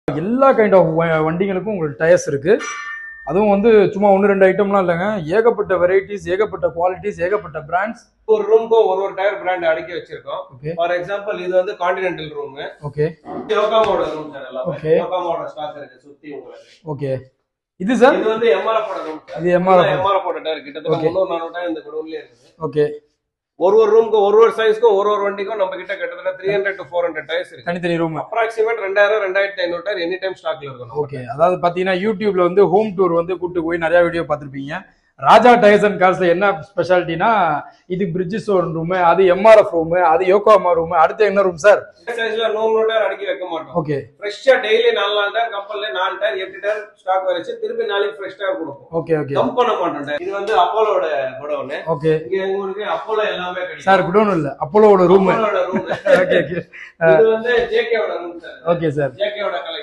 எல்லா kind of வண்டிகளுக்கும் உங்களுக்கு tyres இருக்கு அதுவும் வந்து சும்மா ஒன்று ரெண்டு ஐட்டம்லாம் இல்லைங்க ஏகப்பட்ட வெரைட்டிஸ் ஏகப்பட்ட குவாலிட்டிஸ் ஏகப்பட்ட பிராண்ட்ஸ் ஒரு ரூம்க்கும் ஒரு ஒரு டயர் பிராண்ட் அடுக்கி வச்சிருக்கோம் ஓகே ஃபார் எக்ஸாம்பிள் இது வந்து கான்டினென்டல் ரூம் ஓகே யோகாமோட ரூம் சார் எல்லாமே Okay. யோகாமோட ஸ்டாக் இருக்கு சுத்தி உங்களுக்கு ஓகே இது சார் இது வந்து எம்ஆர்எஃப் ஓட ரூம் இது MRF. எம்ஆர்எஃப் ஓட டயர் கிட்டத்தட்ட Okay. முந்நூறு நானூறு டயர் இந்த குடோன்லயே இருக்குது ஓகே ஒரு ஒரு ரூமுக்கும் ஒரு ஒரு சைஸ்க்கும் ஒரு ஒரு வண்டிக்கும் நம்ம கிட்ட கிட்டத்தட்ட three hundred to four hundred tyres இருக்கு தனித்தனி ரூம் அப்ராக்சிமேட் ரெண்டாயிரம் ரெண்டாயிரத்தி ஐநூறு டயர் எனி டைம் ஸ்டாக்ல இருக்கும் ஓகே அதாவது பாத்தீங்கன்னா யூடியூப்ல வந்து ஹோம் டூர் வந்து கூட்டு போய் நிறைய வீடியோ பார்த்திருப்பீங்க ராஜா டயர்ஸ் அண்ட் கார்ஸ்ல என்ன ஸ்பெஷாலிட்டினா இது பிரிட்ஜஸ் ஒரு ரூம் அது எம்ஆர்எஃப் ரூம் அது யோகோமா ரூம் அடுத்து என்ன ரூம் சார் சைஸ்ல நூறு நூறு டயர் அடுக்கி வைக்க மாட்டோம் ஓகே ஃப்ரெஷ்ஷா டெய்லி நாலு நாலு டயர் கம்பெனில நாலு டயர் எட்டு டயர் ஸ்டாக் வச்சு திருப்பி நாளைக்கு ஃப்ரெஷ் டயர் கொடுப்போம் ஓகே ஓகே கம்ப் பண்ண மாட்டோம் டயர் இது வந்து அப்போலோட குடோன் ஓகே இங்க உங்களுக்கு அப்போலோ எல்லாமே கிடைக்கும் சார் குடோன் இல்ல அப்போலோட ரூம் அப்போலோட ரூம் ஓகே ஓகே இது வந்து ஜேகேவோட ரூம் சார் ஓகே சார் ஜேகேவோட கலெக்ஷன்